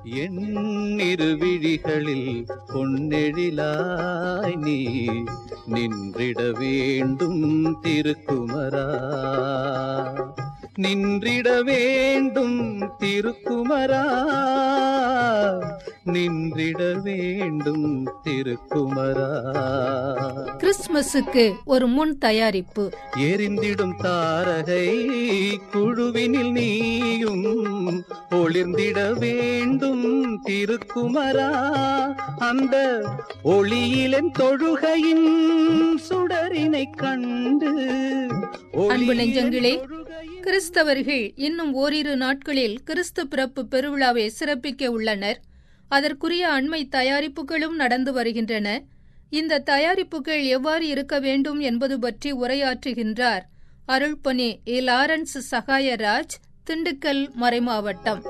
எண்ணிரு விழிகளில் பொன்னெழிலாய் நீ நின்றிட வேண்டும் திருக்குமரா நின்றிட வேண்டும் திருக்குமரா நின்றிட வேண்டும் திருக்குமரா கிறிஸ்துமஸுக்கு ஒரு முன் தயாரிப்பு எரிந்திடும் தாரகை குழுவினில் நீயும் ஒளிர்ந்திட வேண்டும் திருக்குமரா அந்த ஒளியிலன் தொழுகையின் சுடரினை கண்டு அன்பு ஒளியிலன் நெஞ்சங்களே தொழுகையின் கிறிஸ்தவர்கள் இன்னும் ஓரிரு நாட்களில் கிறிஸ்து பிறப்பு பெருவிழாவை சிறப்பிக்க உள்ளனர் அதற்குரிய அண்மை தயாரிப்புகளும் நடந்து வருகின்றன இந்த தயாரிப்புகள் எவ்வாறு இருக்க வேண்டும் என்பது பற்றி உரையாற்றுகின்றார் அருள்பணி ஏ லாரன்ஸ் சகாயராஜ் திண்டுக்கல் மறைமாவட்டம்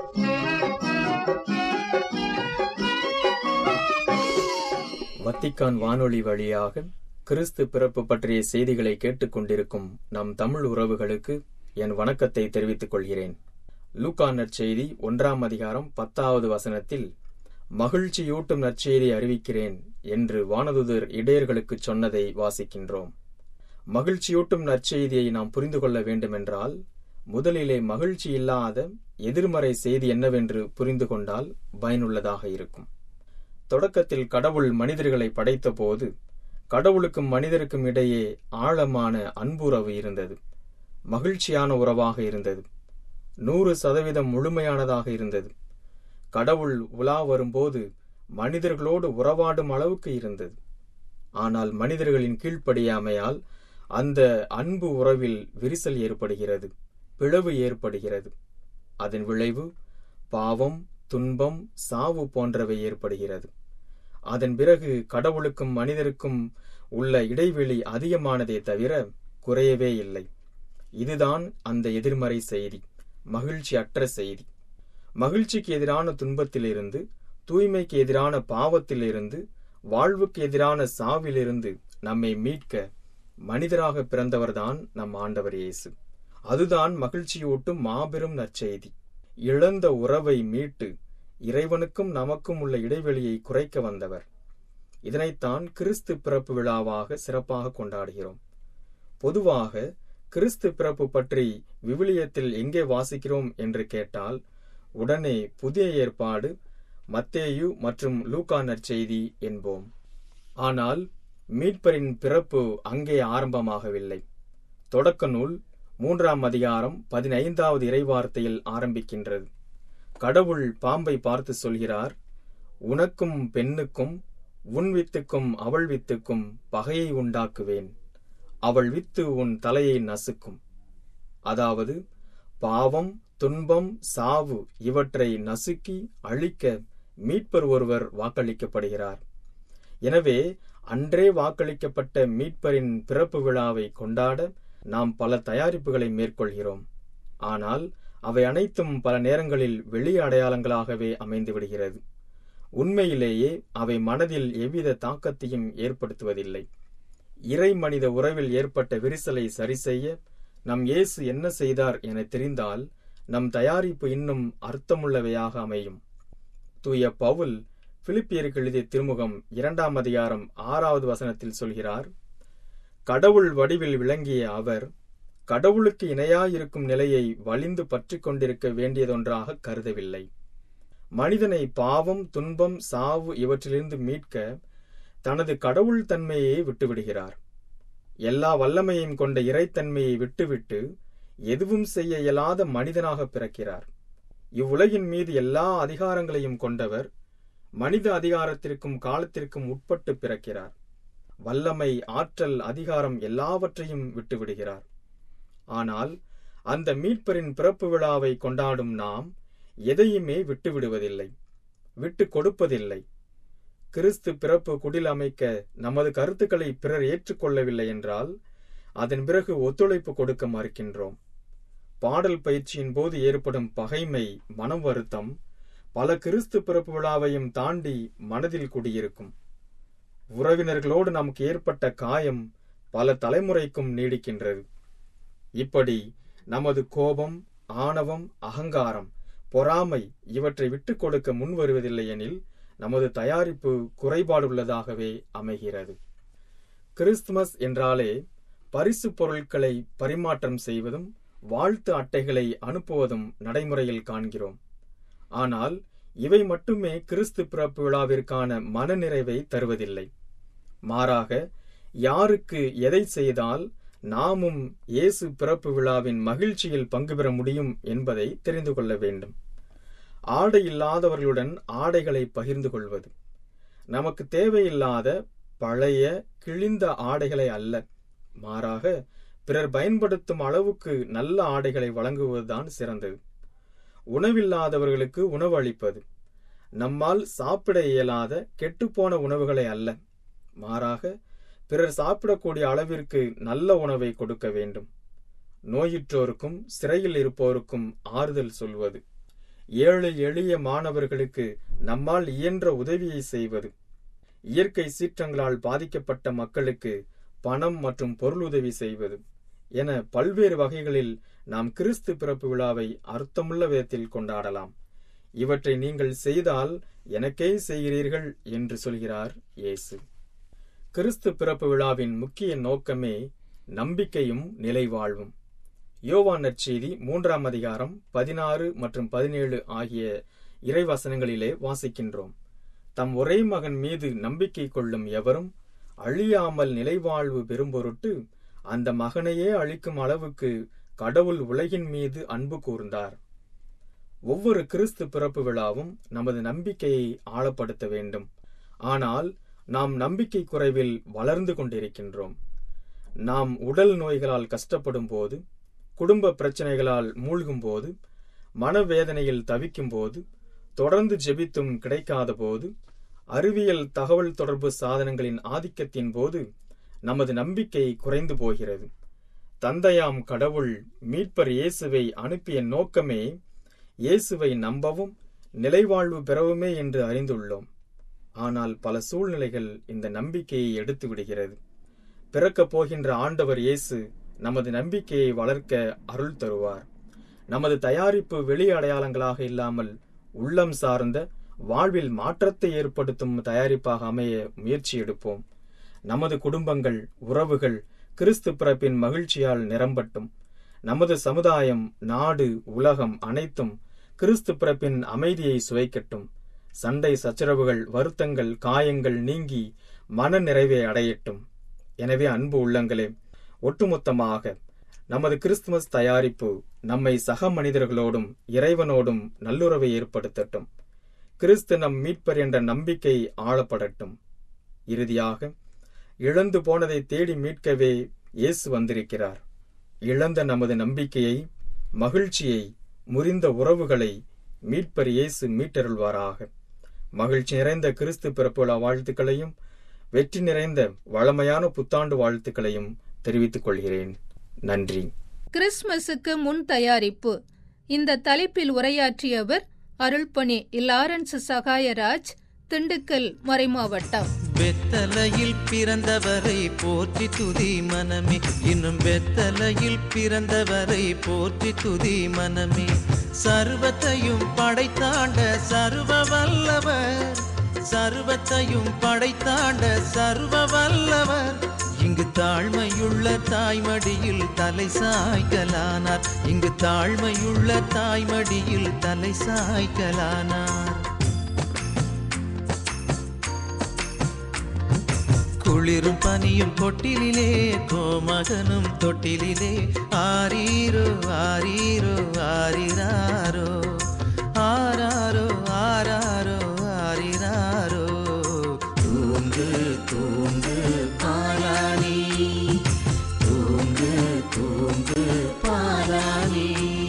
வத்திக்கான் வானொலி வழியாக கிறிஸ்து பிறப்பு பற்றிய செய்திகளை கேட்டுக்கொண்டிருக்கும் நம் தமிழ் உறவுகளுக்கு என் வணக்கத்தை தெரிவித்துக் கொள்கிறேன் லூக்கா நற்செய்தி ஒன்றாம் அதிகாரம் பத்தாவது வசனத்தில் மகிழ்ச்சியூட்டும் நற்செய்தி அறிவிக்கிறேன் என்று வானதுதர் இடையர்களுக்கு சொன்னதை வாசிக்கின்றோம் மகிழ்ச்சியூட்டும் நற்செய்தியை நாம் புரிந்து கொள்ள வேண்டுமென்றால் முதலிலே மகிழ்ச்சி இல்லாத எதிர்மறை செய்தி என்னவென்று புரிந்து கொண்டால் பயனுள்ளதாக இருக்கும் தொடக்கத்தில் கடவுள் மனிதர்களை படைத்தபோது கடவுளுக்கும் மனிதருக்கும் இடையே ஆழமான அன்புறவு இருந்தது மகிழ்ச்சியான உறவாக இருந்தது நூறு சதவீதம் முழுமையானதாக இருந்தது கடவுள் உலா வரும்போது மனிதர்களோடு உறவாடும் அளவுக்கு இருந்தது ஆனால் மனிதர்களின் கீழ்ப்படியாமையால் அந்த அன்பு உறவில் விரிசல் ஏற்படுகிறது பிளவு ஏற்படுகிறது அதன் விளைவு பாவம் துன்பம் சாவு போன்றவை ஏற்படுகிறது அதன் பிறகு கடவுளுக்கும் மனிதருக்கும் உள்ள இடைவெளி அதிகமானதே தவிர குறையவே இல்லை இதுதான் அந்த எதிர்மறை செய்தி மகிழ்ச்சி அற்ற செய்தி மகிழ்ச்சிக்கு எதிரான துன்பத்திலிருந்து தூய்மைக்கு எதிரான பாவத்திலிருந்து வாழ்வுக்கு எதிரான சாவிலிருந்து நம்மை மீட்க மனிதராக பிறந்தவர்தான் நம் ஆண்டவர் இயேசு அதுதான் மகிழ்ச்சியூட்டும் மாபெரும் நற்செய்தி இழந்த உறவை மீட்டு இறைவனுக்கும் நமக்கும் உள்ள இடைவெளியை குறைக்க வந்தவர் இதனைத்தான் கிறிஸ்து பிறப்பு விழாவாக சிறப்பாக கொண்டாடுகிறோம் பொதுவாக கிறிஸ்து பிறப்பு பற்றி விவிலியத்தில் எங்கே வாசிக்கிறோம் என்று கேட்டால் உடனே புதிய ஏற்பாடு மத்தேயு மற்றும் லூக்கா நற்செய்தி என்போம் ஆனால் மீட்பரின் பிறப்பு அங்கே ஆரம்பமாகவில்லை தொடக்க நூல் மூன்றாம் அதிகாரம் பதினைந்தாவது இறைவார்த்தையில் ஆரம்பிக்கின்றது கடவுள் பாம்பை பார்த்து சொல்கிறார் உனக்கும் பெண்ணுக்கும் உன் வித்துக்கும் அவள் வித்துக்கும் பகையை உண்டாக்குவேன் அவள் வித்து உன் தலையை நசுக்கும் அதாவது பாவம் துன்பம் சாவு இவற்றை நசுக்கி அழிக்க மீட்பர் ஒருவர் வாக்களிக்கப்படுகிறார் எனவே அன்றே வாக்களிக்கப்பட்ட மீட்பரின் பிறப்பு விழாவை கொண்டாட நாம் பல தயாரிப்புகளை மேற்கொள்கிறோம் ஆனால் அவை அனைத்தும் பல நேரங்களில் வெளி அடையாளங்களாகவே அமைந்து விடுகிறது உண்மையிலேயே அவை மனதில் எவ்வித தாக்கத்தையும் ஏற்படுத்துவதில்லை இறை மனித உறவில் ஏற்பட்ட விரிசலை சரிசெய்ய நம் இயேசு என்ன செய்தார் என தெரிந்தால் நம் தயாரிப்பு இன்னும் அர்த்தமுள்ளவையாக அமையும் தூய பவுல் பிலிப்பியருக்கு எழுதிய திருமுகம் இரண்டாம் அதிகாரம் ஆறாவது வசனத்தில் சொல்கிறார் கடவுள் வடிவில் விளங்கிய அவர் கடவுளுக்கு இணையாயிருக்கும் நிலையை வலிந்து பற்றிக் கொண்டிருக்க வேண்டியதொன்றாக கருதவில்லை மனிதனை பாவம் துன்பம் சாவு இவற்றிலிருந்து மீட்க தனது கடவுள் தன்மையை விட்டுவிடுகிறார் எல்லா வல்லமையும் கொண்ட இறைத்தன்மையை விட்டுவிட்டு எதுவும் செய்ய இயலாத மனிதனாக பிறக்கிறார் இவ்வுலகின் மீது எல்லா அதிகாரங்களையும் கொண்டவர் மனித அதிகாரத்திற்கும் காலத்திற்கும் உட்பட்டு பிறக்கிறார் வல்லமை ஆற்றல் அதிகாரம் எல்லாவற்றையும் விட்டுவிடுகிறார் ஆனால் அந்த மீட்பரின் பிறப்பு விழாவை கொண்டாடும் நாம் எதையுமே விட்டுவிடுவதில்லை விட்டு கொடுப்பதில்லை கிறிஸ்து பிறப்பு குடில் அமைக்க நமது கருத்துக்களை பிறர் ஏற்றுக்கொள்ளவில்லை என்றால் அதன் பிறகு ஒத்துழைப்பு கொடுக்க மறுக்கின்றோம் பாடல் பயிற்சியின் போது ஏற்படும் பகைமை மனம் வருத்தம் பல கிறிஸ்து பிறப்பு விழாவையும் தாண்டி மனதில் குடியிருக்கும் உறவினர்களோடு நமக்கு ஏற்பட்ட காயம் பல தலைமுறைக்கும் நீடிக்கின்றது இப்படி நமது கோபம் ஆணவம் அகங்காரம் பொறாமை இவற்றை விட்டுக் கொடுக்க முன்வருவதில்லை எனில் நமது தயாரிப்பு குறைபாடுள்ளதாகவே அமைகிறது கிறிஸ்துமஸ் என்றாலே பரிசு பொருட்களை பரிமாற்றம் செய்வதும் வாழ்த்து அட்டைகளை அனுப்புவதும் நடைமுறையில் காண்கிறோம் ஆனால் இவை மட்டுமே கிறிஸ்து பிறப்பு விழாவிற்கான மனநிறைவை தருவதில்லை மாறாக யாருக்கு எதை செய்தால் நாமும் இயேசு பிறப்பு விழாவின் மகிழ்ச்சியில் பங்கு பெற முடியும் என்பதை தெரிந்து கொள்ள வேண்டும் ஆடை இல்லாதவர்களுடன் ஆடைகளை பகிர்ந்து கொள்வது நமக்கு தேவையில்லாத பழைய கிழிந்த ஆடைகளை அல்ல மாறாக பிறர் பயன்படுத்தும் அளவுக்கு நல்ல ஆடைகளை வழங்குவதுதான் சிறந்தது உணவில்லாதவர்களுக்கு உணவு அளிப்பது நம்மால் சாப்பிட இயலாத கெட்டுப்போன உணவுகளை அல்ல மாறாக பிறர் சாப்பிடக்கூடிய அளவிற்கு நல்ல உணவை கொடுக்க வேண்டும் நோயுற்றோருக்கும் சிறையில் இருப்போருக்கும் ஆறுதல் சொல்வது ஏழை எளிய மாணவர்களுக்கு நம்மால் இயன்ற உதவியை செய்வது இயற்கை சீற்றங்களால் பாதிக்கப்பட்ட மக்களுக்கு பணம் மற்றும் பொருளுதவி செய்வது என பல்வேறு வகைகளில் நாம் கிறிஸ்து பிறப்பு விழாவை அர்த்தமுள்ள விதத்தில் கொண்டாடலாம் இவற்றை நீங்கள் செய்தால் எனக்கே செய்கிறீர்கள் என்று சொல்கிறார் இயேசு கிறிஸ்து பிறப்பு விழாவின் முக்கிய நோக்கமே நம்பிக்கையும் நிலைவாழ்வும் யோவான் நற்செய்தி மூன்றாம் அதிகாரம் பதினாறு மற்றும் பதினேழு ஆகிய இறைவசனங்களிலே வாசிக்கின்றோம் தம் ஒரே மகன் மீது நம்பிக்கை கொள்ளும் எவரும் அழியாமல் நிலைவாழ்வு பெறும்பொருட்டு அந்த மகனையே அழிக்கும் அளவுக்கு கடவுள் உலகின் மீது அன்பு கூர்ந்தார் ஒவ்வொரு கிறிஸ்து பிறப்பு விழாவும் நமது நம்பிக்கையை ஆழப்படுத்த வேண்டும் ஆனால் நாம் நம்பிக்கை குறைவில் வளர்ந்து கொண்டிருக்கின்றோம் நாம் உடல் நோய்களால் கஷ்டப்படும் போது குடும்ப பிரச்சனைகளால் மூழ்கும் போது மனவேதனையில் தவிக்கும் போது தொடர்ந்து ஜெபித்தும் கிடைக்காத போது அறிவியல் தகவல் தொடர்பு சாதனங்களின் ஆதிக்கத்தின் போது நமது நம்பிக்கை குறைந்து போகிறது தந்தையாம் கடவுள் மீட்பர் இயேசுவை அனுப்பிய நோக்கமே இயேசுவை நம்பவும் நிலைவாழ்வு பெறவுமே என்று அறிந்துள்ளோம் ஆனால் பல சூழ்நிலைகள் இந்த நம்பிக்கையை எடுத்து விடுகிறது பிறக்கப் போகின்ற ஆண்டவர் இயேசு நமது நம்பிக்கையை வளர்க்க அருள் தருவார் நமது தயாரிப்பு வெளி அடையாளங்களாக இல்லாமல் உள்ளம் சார்ந்த வாழ்வில் மாற்றத்தை ஏற்படுத்தும் தயாரிப்பாக அமைய முயற்சி எடுப்போம் நமது குடும்பங்கள் உறவுகள் கிறிஸ்து பிறப்பின் மகிழ்ச்சியால் நிரம்பட்டும் நமது சமுதாயம் நாடு உலகம் அனைத்தும் கிறிஸ்து பிறப்பின் அமைதியை சுவைக்கட்டும் சண்டை சச்சரவுகள் வருத்தங்கள் காயங்கள் நீங்கி மன நிறைவை அடையட்டும் எனவே அன்பு உள்ளங்களே ஒட்டுமொத்தமாக நமது கிறிஸ்துமஸ் தயாரிப்பு நம்மை சக மனிதர்களோடும் இறைவனோடும் நல்லுறவை ஏற்படுத்தட்டும் கிறிஸ்து நம் மீட்பர் என்ற நம்பிக்கை ஆளப்படட்டும் இறுதியாக இழந்து போனதை தேடி மீட்கவே இயேசு வந்திருக்கிறார் இழந்த நமது நம்பிக்கையை மகிழ்ச்சியை முறிந்த உறவுகளை மீட்பர் இயேசு மீட்டருள்வாராக மகிழ்ச்சி நிறைந்த கிறிஸ்து பிறப்புலா வாழ்த்துக்களையும் வெற்றி நிறைந்த வளமையான புத்தாண்டு வாழ்த்துக்களையும் தெரிவித்துக் கொள்கிறேன் நன்றி கிறிஸ்மஸுக்கு முன் தயாரிப்பு இந்த தலைப்பில் உரையாற்றியவர் அருள்பணி லாரன்ஸ் சகாயராஜ் திண்டுக்கல் மறைமாவட்டம் பெத்தலையில் பிறந்தவரை போற்றி துதி மனமே இன்னும் பெத்தலையில் பிறந்தவரை போற்றி துதி மனமே சர்வத்தையும் படைத்தாண்ட சர்வ வல்லவர் சர்வத்தையும் படைத்தாண்ட சர்வ வல்லவர் இங்கு தாழ்மையுள்ள தாய்மடியில் தலை சாய்க்கலானார் இங்கு தாழ்மையுள்ள தாய்மடியில் தலை சாய்க்கலானார் குளிரும் பனியும் கொட்டிலே கோமகனும் தொட்டிலே ஆரீரோ ஆரீரோ ஆரிராரோ ஆராரோ ஆராரோ ஆரிராரோ தூங்கு தூங்கு பாலானி தூங்கு தூங்கு பாலானி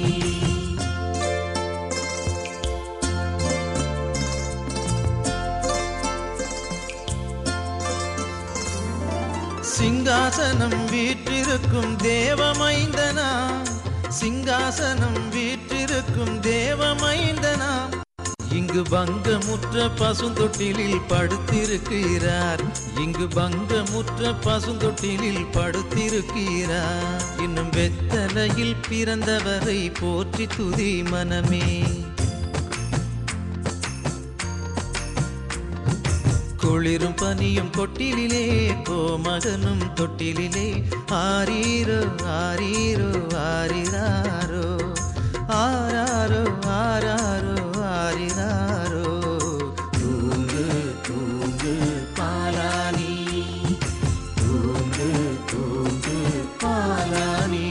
சிங்காசனம் வீற்றிருக்கும் தேவமைந்தனா சிங்காசனம் வீற்றிருக்கும் தேவமைந்தனா இங்கு பங்கமுற்ற பசுந்தொட்டிலில் படுத்திருக்கிறார் இங்கு பங்கமுற்ற பசுந்தொட்டிலில் படுத்திருக்கிறார் இன்னும் வெத்தலையில் பிறந்தவரை போற்றி துதி மனமே குளிரும் பனியும் கொட்டிலே கோமகனும் தொட்டிலே ஆரீரோ ஆரீரோ ஆரிராரோ ஆராரோ ஆராரோ ஆரிராரோ தூங்கு தூங்கு பாலானி தூங்கு தூங்கு பாலானி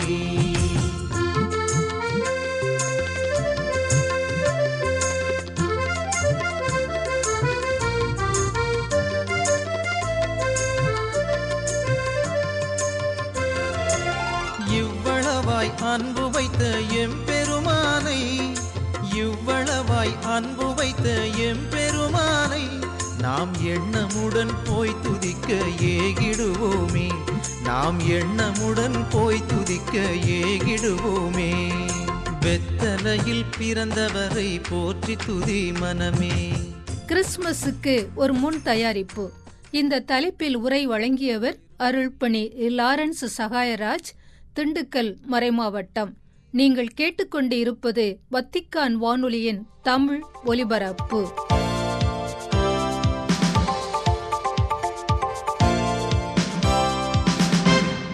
இவ்வளவாய் அன்பு வைத்த எம்பெருமானை இவ்வளவாய் அன்பு வைத்த எம்பெருமானை நாம் எண்ணமுடன் போய் துதிக்க ஏகிடுவோமே நாம் எண்ணமுடன் போய் துதிக்க ஏகிடுவோமே வெத்தலையில் பிறந்தவரை போற்றி துதி மனமே கிறிஸ்துமஸுக்கு ஒரு முன் தயாரிப்பு இந்த தலைப்பில் உரை வழங்கியவர் அருள்பணி லாரன்ஸ் சகாயராஜ் திண்டுக்கல் மறைமாவட்டம் நீங்கள் கேட்டுக்கொண்டு இருப்பது வத்திக்கான் வானொலியின் தமிழ் ஒலிபரப்பு